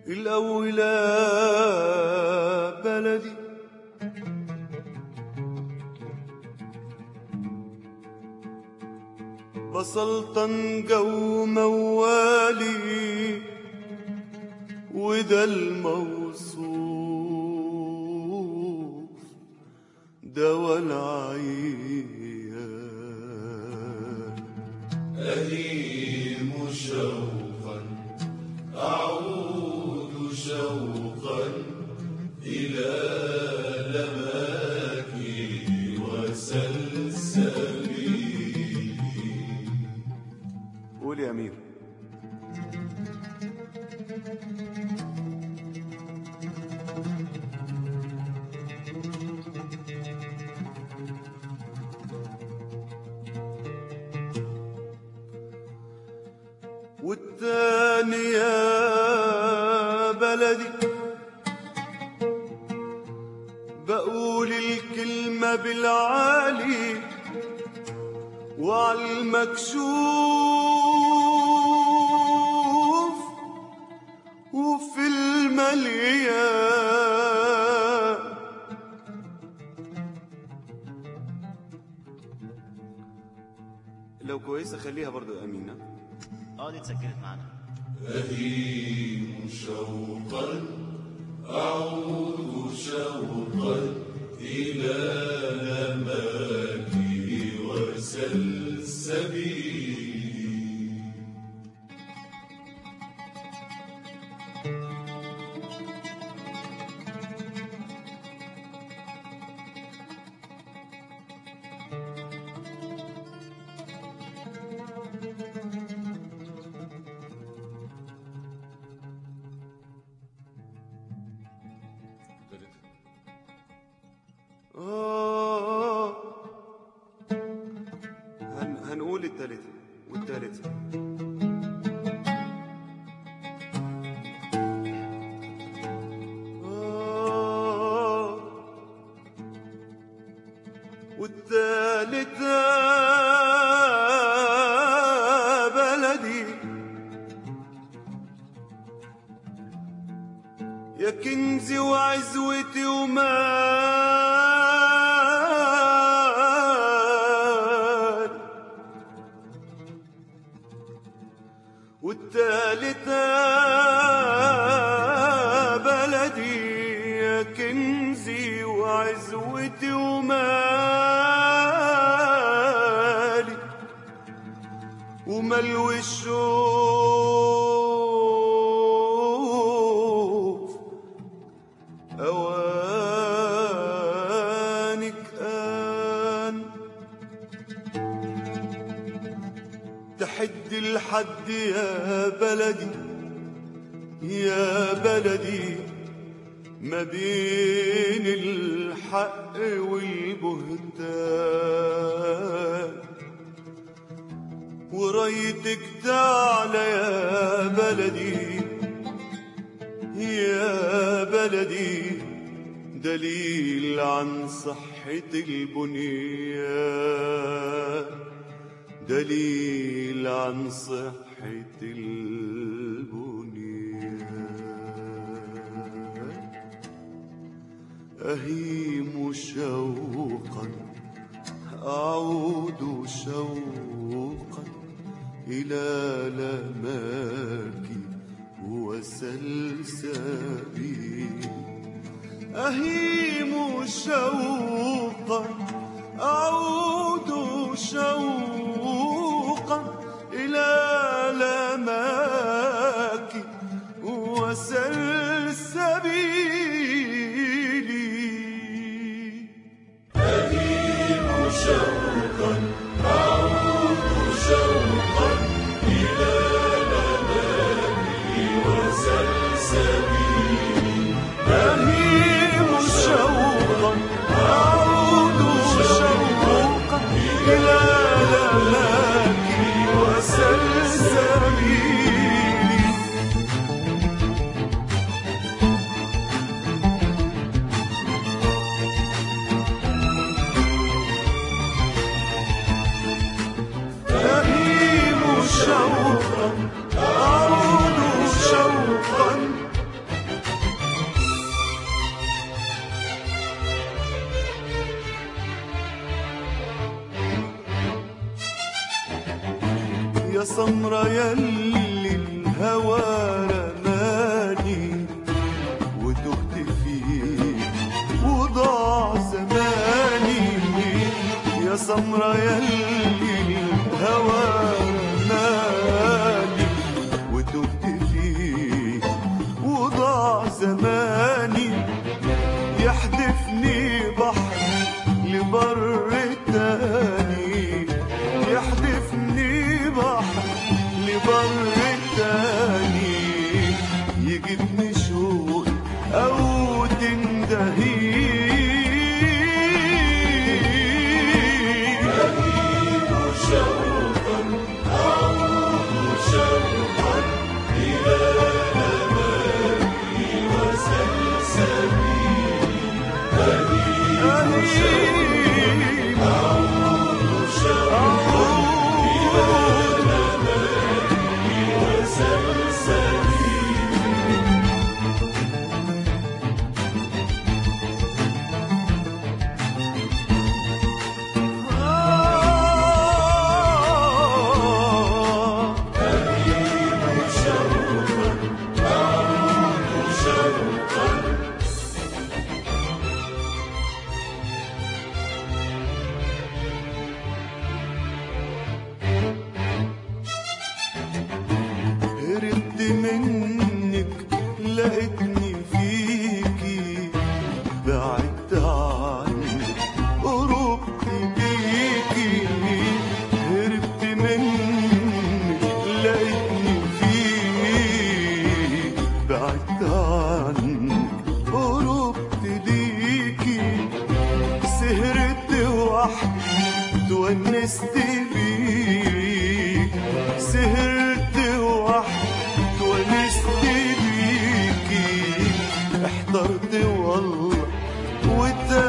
الأولى بلدي بسلطن جو موالي وده الموصوف دوا العيان أهيم شوقا أعود شوقا إلى لماكي وسلسبيلي قول يا أمير والتاني يا بلدي بقول الكلمة بالعالي وعلى المكشوف وفي المليان لو كويسة خليها برضو يا أمينة اه دي اتسجلت معانا أهيم شوقا أعود شوقا إلى لماكي وسلسبيلي آه هن هنقول التالتة والتالتة آه والتالتة بلدي يا كنزي وعزوتي ومال والتالتة بلدي يا كنزي وعزوتي ومالي وملو الشوف أوانك آن تحد الحد يا بلدي يا بلدي ما بين الحق والبهتان ورايتك تعلى يا بلدي يا بلدي دليل عن صحة البنيان دليل عن صحة البنيان أهيم شوقا أعود شوقا إلى لماكي وسلسبيلي أهيم شوقا أعود شوقا إلى لماك وسلسبيلي أهيم شوقا أعود شوقا إلى لماكي وسلسبيلي أهيم شوقا أعود شوقا إلى لماك وسلسبيلي يا سمرة يلي الهوى رماني وتهت فيه وضاع زماني يا سمرة يلي الهوى رماني وتهت فيه وضاع زماني يحدفني بحر لبر تاني يحدفني بحر لبر تاني يجيبني شوق او تندهي شوقا أعود شوقا إلى أماني وسلسبيلي أهيم أعود شوقا إلى أماني وسلسبيلي آه شوقا أعود شوقا هربت منك لقيتني فيكي بعدت عنك قربت بيكي هربت منك لقيتني فيكي بعدت عنك قربت ليكي سهرت وحدي تونست بيك سهرت وحدي تونست بيكي احترت والله وتاه